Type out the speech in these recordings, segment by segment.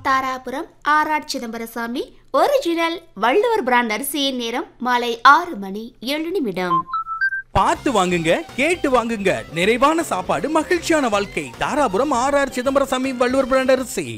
Dharapuram R R Chidambarasamy original Valluvar brand அரிசியின் நேரம் மாலை ஆறு மணி ஏழு நிமிடம் பார்த்து வாங்குங்க கேட்டு வாங்குங்க நிறைவான சாப்பாடு மகிழ்ச்சியான வாழ்க்கை Dharapuram R R Chidambarasamy Valluvar brand அரிசி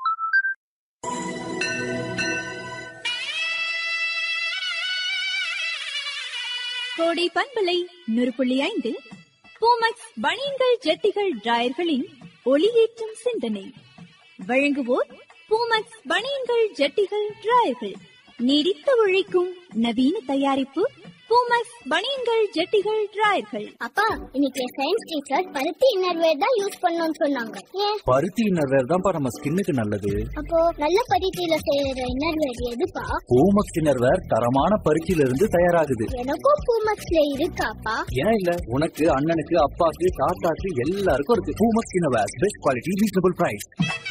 கோடை பண்பலை நூறு புள்ளி ஐந்து பூமக்ஸ் பனியன்கள் ஜெட்டிகள் டிராயர்களின் ஒளியேற்றும் சிந்தனை வழங்குவோர் பூமக்ஸ் பனியன்கள் ஜெட்டிகள் டிராயர்கள் நீடித்து உழைக்கும் நவீன தயாரிப்பு பூமக்ஸ் பனியன்கள் ஜெட்டிகள் டிராயர்கள் அப்பா இன்னைக்கு சயின்ஸ் டீச்சர் பருத்தி இன்னர்வேர் தான் யூஸ் பண்ணணும்னு சொன்னாங்க ஏன் பருத்தி இன்னர்வேர் தான்ப்பா நம்ம ஸ்கின்னுக்கு நல்லது அப்போ நல்ல பருத்தியில செய்யற இன்னர்வேர் எதுப்பா பூமக்ஸ் இன்னர்வேர் தரமான பருத்தியில இருந்து தயாராகுது எனக்கும் பூமக்ஸ்ல இருக்காப்பா ஏன் இல்ல உனக்கு அண்ணனுக்கு அப்பாக்கு தாத்தாக்கு எல்லாருக்கும் இருக்கு Poomex innerwear best quality reasonable price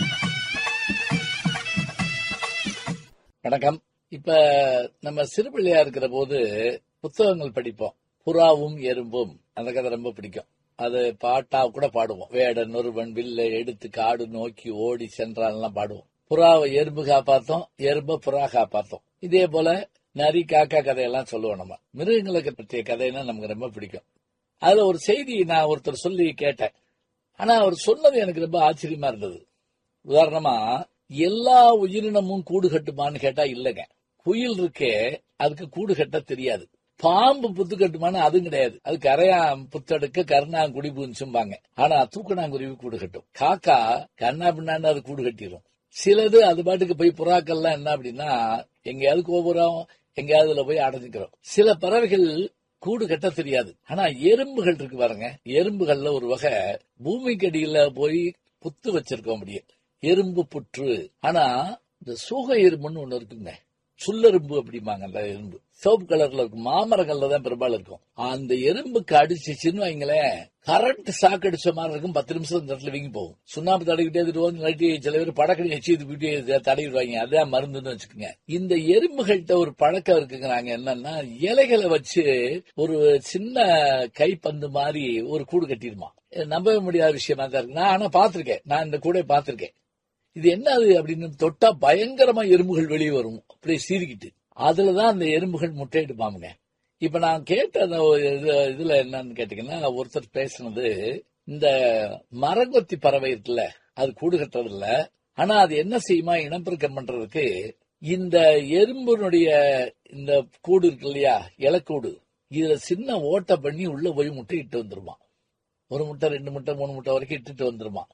வணக்கம் இப்ப நம்ம சிறுபிள்ளையா இருக்கிற போது புத்தகங்கள் படிப்போம் புறாவும் எறும்பும் அந்த கதை ரொம்ப பிடிக்கும் அது பாட்டா கூட பாடுவோம் வேடன் ஒருவன் வில்லை எடுத்து காடு நோக்கி ஓடி சென்றான்லாம் பாடுவோம் புறாவை எறும்பு காப்பாத்தோம் எறும்ப புறா காப்பாத்தோம் இதே போல நரி காக்கா கதையெல்லாம் சொல்லுவோம் நம்ம மிருகங்களுக்கு பற்றிய கதைன்னா நமக்கு ரொம்ப பிடிக்கும் அதுல ஒரு செய்தி நான் ஒருத்தர் சொல்லி கேட்டேன் ஆனா அவர் சொன்னது எனக்கு ரொம்ப ஆச்சரியமா இருந்தது உதாரணமா எல்லா உயிரினமும் கூடு கட்டுமான்னு கேட்டா இல்லைங்க குயில் இருக்கே அதுக்கு கூடு கட்ட தெரியாது பாம்பு புத்து கட்டுமான்னு அதுவும் கிடையாது அது கரையான் புத்தெடுக்க கருணாங்குடி பூஞ்சும்பாங்க ஆனா தூக்கணாங்குருவி கூடு கட்டும் காக்கா கண்ணா பின்னான்னு அது கூடு கட்டிடும் சிலது அது பாட்டுக்கு போய் புறாக்கள்லாம் என்ன அப்படின்னா எங்கேயாவது கோபுரம் எங்கேயாவது அதுல போய் அடைஞ்சுக்கிறோம் சில பறவைகள் கூடு கட்ட தெரியாது ஆனா எறும்புகள் இருக்கு பாருங்க எறும்புகள்ல ஒரு வகை பூமிக்கடியில போய் புத்து வச்சிருக்க முடியும் எறும்பு புற்று ஆனா இந்த சூக எறும்புன்னு ஒண்ணு இருக்குங்க சுல்லெரும்பு அப்படிம்பாங்க அந்த எறும்பு சிவப்பு கலர்ல இருக்கும் மாமரங்கள்ல தான் பெரும்பாலும் இருக்கும் அந்த எறும்புக்கு அடிச்சுச்சுன்னு வைங்களேன் கரண்ட் சாக்கு அடிச்ச மாதிரி இருக்கும் பத்து நிமிஷம் இந்த இடத்துல வீங்கி போகும் சுண்ணாம்பு தடவிட்டே இருவோம் இல்லாட்டி சில பேர் படக்கடி வச்சு இது வீட்டு தடவிடுவாங்க அதான் மருந்துன்னு வச்சுக்கோங்க இந்த எறும்புகள்கிட்ட ஒரு பழக்கம் இருக்குங்கிறாங்க என்னன்னா இலைகளை வச்சு ஒரு சின்ன கைப்பந்து மாதிரி ஒரு கூடு கட்டிடுமா நம்பவே முடியாத விஷயமா தான் இருக்கு நான் ஆனா பாத்திருக்கேன் நான் இந்த கூட பாத்திருக்கேன் இது என்னது அப்படின்னு தொட்டா பயங்கரமா எறும்புகள் வெளியே வரும் அப்படியே சீறிக்கிட்டு அதுலதான் அந்த எறும்புகள் முட்டையிடுப்பாமுங்க இப்ப நான் கேட்ட அந்த ஒரு இது- இதுல என்னன்னு கேட்டீங்கன்னா ஒருத்தர் பேசுனது இந்த மரங்கொத்தி பறவை இருக்குல்ல அது கூடு கட்டுறது இல்ல ஆனா அது என்ன செய்யுமா இனப்பெருக்கம் பண்றதுக்கு இந்த எறும்பினுடைய இந்த கூடு இருக்கு இல்லையா இலக்கூடு இதுல சின்ன ஓட்டை பண்ணி உள்ள போய் முட்டை இட்டு வந்துருமா ஒரு முட்டை ரெண்டு முட்டை மூணு முட்டை வரைக்கும் இட்டுட்டு வந்துருமா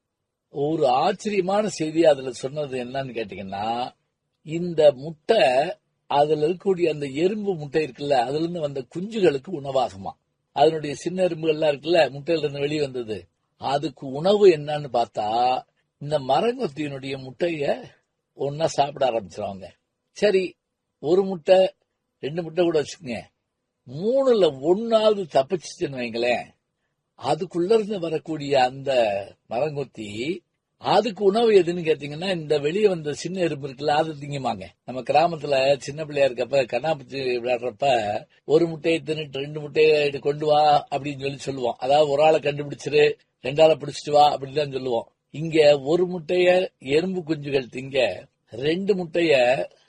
ஒரு ஆச்சரியமான செய்தி அதுல சொன்னது என்னன்னு கேட்டீங்கன்னா இந்த முட்டை அதுல இருக்கக்கூடிய அந்த எறும்பு முட்டை இருக்குல்ல அதுல இருந்து வந்த குஞ்சுகளுக்கு உணவாகுமா அதனுடைய சின்ன எறும்புகள்லாம் இருக்குல்ல முட்டையில இருந்து வெளியே வந்தது அதுக்கு உணவு என்னன்னு பார்த்தா இந்த மரங்கொத்தியினுடைய முட்டைய ஒன்னா சாப்பிட ஆரம்பிச்சிருவாங்க சரி ஒரு முட்டை ரெண்டு முட்டை கூட வச்சுக்கோங்க மூணுல ஒன்னாவது தப்பிச்சுச்சுன்னு வைங்களேன் அதுக்குள்ள இருந்து வரக்கூடிய அந்த மரங்கொத்தி அதுக்கு உணவு எதுன்னு கேட்டீங்கன்னா இந்த வெளியே வந்த சின்ன எறும்பு இருக்குல்ல அது திங்குமாங்க நம்ம கிராமத்துல சின்ன பிள்ளையா இருக்கப்ப கண்ணாப்பூச்சி விளையாடுறப்ப ஒரு முட்டையை தின்னுட்டு ரெண்டு முட்டையை எடுத்து கொண்டு வா அப்படின்னு சொல்லி சொல்லுவோம் அதாவது ஒரு ஆளை கண்டுபிடிச்சிரு ரெண்டாளை பிடிச்சிட்டு வா அப்படின்னு தான் சொல்லுவோம் இங்க ஒரு முட்டைய எறும்பு குஞ்சுகள் திங்க ரெண்டு முட்டைய